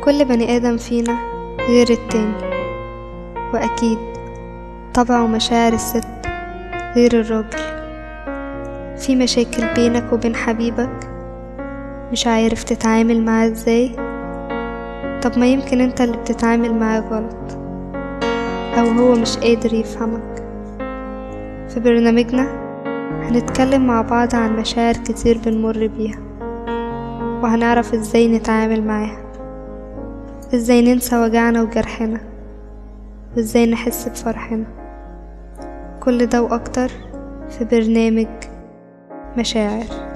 كل بني آدم فينا غير التاني وأكيد طبع ومشاعر الست غير الراجل في مشاكل بينك وبين حبيبك مش عارف تتعامل معاه ازاي طب ما يمكن انت اللي بتتعامل معاه غلط او هو مش قادر يفهمك في برنامجنا هنتكلم مع بعض عن مشاعر كتير بنمر بيها وهنعرف ازاي نتعامل معاها ازاي ننسى وجعنا وجرحنا وازاي نحس بفرحنا كل ده واكتر في برنامج مشاعر